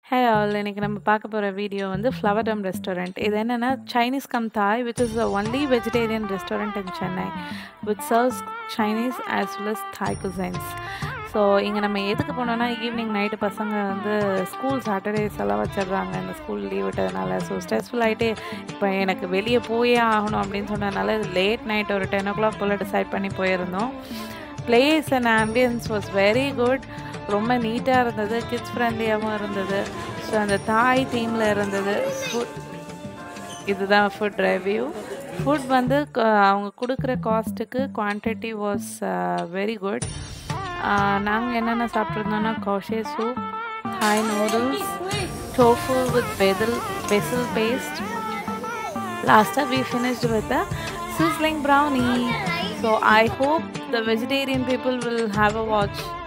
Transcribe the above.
hey all இன்னைக்கு நம்ம பார்க்க போகிற வீடியோ வந்து ஃப்ளவர் டம் ரெஸ்டாரண்ட் இது என்னென்னா Chinese cum Thai which is the only vegetarian restaurant in Chennai which serves Chinese as well as Thai cuisines so இங்கே நம்ம எதுக்கு போனோம்னா ஈவினிங் நைட்டு பசங்க வந்து ஸ்கூல் சாட்டர்டேஸ் எல்லாம் வச்சிடுறாங்க இந்த ஸ்கூல் லீவ் விட்டதுனால ஸோ ஸ்ட்ரெஸ்ஃபுல் ஆகிட்டே இப்போ எனக்கு வெளியே போயே ஆகணும் அப்படின்னு சொன்னதுனால லேட் நைட் ஒரு டென் ஓ கிளாக் போல் டிசைட் பண்ணி போயிருந்தோம் place and ambience was very good ரொம்ப நீட்டாக இருந்தது கிட்ஸ் ஃப்ரெண்ட்லியாகவும் இருந்தது ஸோ அந்த தாய் தீமில் இருந்தது ஃபுட் இதுதான் ஃபுட் ரிவ்யூ ஃபுட் வந்து க- அவங்க கொடுக்குற காஸ்ட்டுக்கு குவான்டிட்டி வாஸ் வெரி குட் நாங்கள் என்னென்ன சாப்பிட்ருந்தோம்னா கோஷே soup Thai noodles tofu with basil basil paste last up we finished with a sizzling brownie so i hope the vegetarian people will have a watch